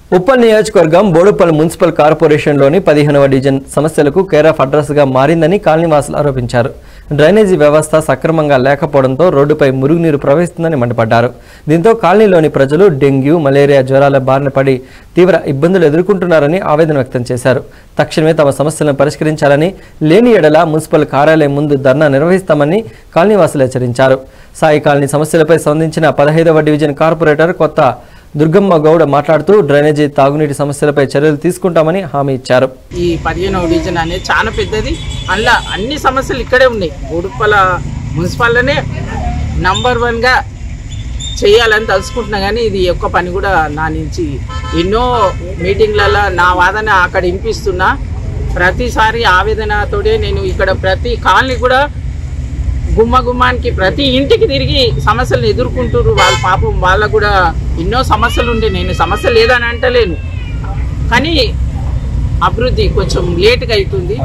ఉప్పల్ నియోజకవర్గం బోడుపల్ మున్సిపల్ కార్పొరేషన్లోని పదిహేనవ డివిజన్ సమస్యలకు కేర్ ఆఫ్ అడ్రస్గా మారిందని కాలనీవాసులు ఆరోపించారు డ్రైనేజీ వ్యవస్థ సక్రమంగా లేకపోవడంతో రోడ్డుపై మురుగునీరు ప్రవహిస్తుందని మండిపడ్డారు దీంతో కాలనీలోని ప్రజలు డెంగ్యూ మలేరియా జ్వరాల బారిన పడి తీవ్ర ఇబ్బందులు ఎదుర్కొంటున్నారని ఆవేదన వ్యక్తం చేశారు తక్షణమే తమ సమస్యలను పరిష్కరించాలని లేని ఎడల మున్సిపల్ కార్యాలయం ముందు ధర్నా నిర్వహిస్తామని కాలనీవాసులు హెచ్చరించారు సాయి కాలనీ సమస్యలపై స్పందించిన పదహైదవ డివిజన్ కార్పొరేటర్ కొత్త దుర్గమ్మ గౌడ మాట్లాడుతూ డ్రైనేజీ తాగునీటి సమస్యలపై చర్యలు తీసుకుంటామని హామీ ఇచ్చారు ఈ పదిహేనవ డివిజన్ అనేది చాలా పెద్దది అందులో అన్ని సమస్యలు ఇక్కడే ఉన్నాయి ఉడుపల మున్సిపాల్లోనే నంబర్ వన్గా చేయాలని తలుచుకుంటున్నా కానీ ఇది ఒక్క పని కూడా నా నుంచి ఎన్నో మీటింగ్లలో నా వాదన అక్కడ వినిపిస్తున్నా ప్రతిసారి ఆవేదనతోటే నేను ఇక్కడ ప్రతి కాలనీ కూడా గుమ్మ గుమ్మానికి ప్రతి ఇంటికి తిరిగి సమస్యలను ఎదుర్కొంటారు వాళ్ళ పాపం వాళ్ళకు కూడా ఎన్నో సమస్యలు ఉండే నేను సమస్య లేదని అంటలేను కానీ అభివృద్ధి కొంచెం లేట్గా అవుతుంది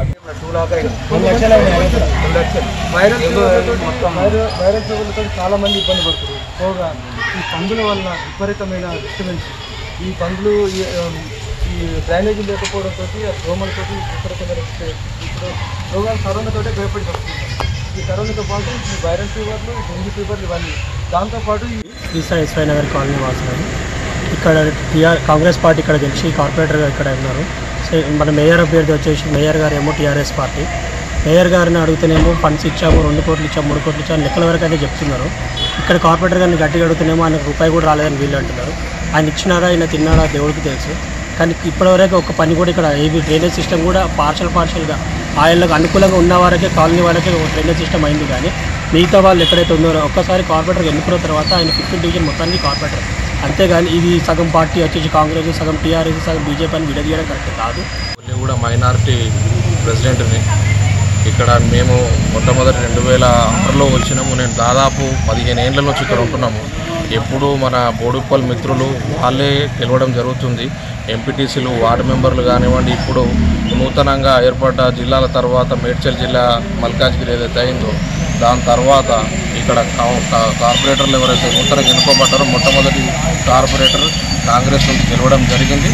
వైరల్ వైరల్ తెగులతో చాలా మంది ఇబ్బంది పడుతున్నారు పోగా ఈ పందుల వల్ల విపరీతమైన డిస్టర్బెన్స్ ఈ పందులు ఈ, ఆ, ఈ డ్రైనేజీ లేకపోవడంతో దోమలతో విపరీతమైన disturbance. ఇప్పుడు రోగాలు కరోనాతోటే భయపడి వస్తున్నాయి ఈ కరోనాతో పాటు ఈ వైరల్ ఫీవర్లు డెంగ్యూ ఫీవర్లు ఇవన్నీ దాంతోపాటు ఈ ఈసా ఎస్వై నగర్ కాలనీ వాసులు ఇక్కడ టీఆర్ కాంగ్రెస్ పార్టీ ఇక్కడ గెలిచి కార్పొరేటర్గా ఇక్కడ ఉన్నారు సో మన మేయర్ అభ్యర్థి వచ్చేసి మేయర్ గారు ఏమో టీఆర్ఎస్ పార్టీ మేయర్ గారిని అడుగుతూనేమో ఫండ్స్ ఇచ్చాము రెండు కోట్లు ఇచ్చాము మూడు కోట్లు ఇచ్చాము లెక్కల వరకు అయితే చెప్తున్నారు ఇక్కడ కార్పొరేటర్ గారిని గట్టిగా అడుగుతూనేమో ఆయనకు రూపాయి కూడా రాలేదని వీళ్ళు అంటున్నారు ఆయన ఇచ్చినారా ఆయన తిన్నాడా దేవుడికి తెలుసు కానీ ఇప్పటివరకు ఒక పని కూడా ఇక్కడ ఏవి డ్రైనేజ్ సిస్టమ్ కూడా పార్షల్ పార్షల్గా ఆయనకు అనుకూలంగా ఉన్న వారికే కాలనీ వాళ్ళకే ఒక డ్రైనేజ్ సిస్టమ్ అయింది కానీ మిగతా వాళ్ళు ఎక్కడైతే ఉన్నారో ఒక్కసారి కార్పొరేటర్ ఎన్నుకున్న తర్వాత ఆయన ఫిఫ్టీన్ డివిజన్ మొత్తానికి కార్పొరేటర్ అంతేగాని ఇది సగం పార్టీ వచ్చేసి కాంగ్రెస్ సగం టీఆర్ఎస్ సగం బీజేపీ అని విడదీయడం కరెక్ట్ కాదు నేను కూడా మైనారిటీ ప్రెసిడెంట్ని ఇక్కడ మేము మొట్టమొదటి రెండు వేల ఆరులో వచ్చినాము నేను దాదాపు పదిహేను ఏళ్ళ నుంచి ఇక్కడ ఉంటున్నాము ఎప్పుడు మన బోడుప్పల్ మిత్రులు వాళ్ళే గెలవడం జరుగుతుంది ఎంపీటీసీలు వార్డు మెంబర్లు కానివ్వండి ఇప్పుడు నూతనంగా ఏర్పడ్డ జిల్లాల తర్వాత మేడ్చల్ జిల్లా మల్కాజ్గిరి ఏదైతే అయిందో దాని తర్వాత ఇక్కడ కా- కా- కార్పొరేటర్లు ఎవరైతే నూతనంగా ఎన్నుకోబడ్డారో మొట్టమొదటి కార్పొరేటర్ కాంగ్రెస్ నుంచి గెలవడం జరిగింది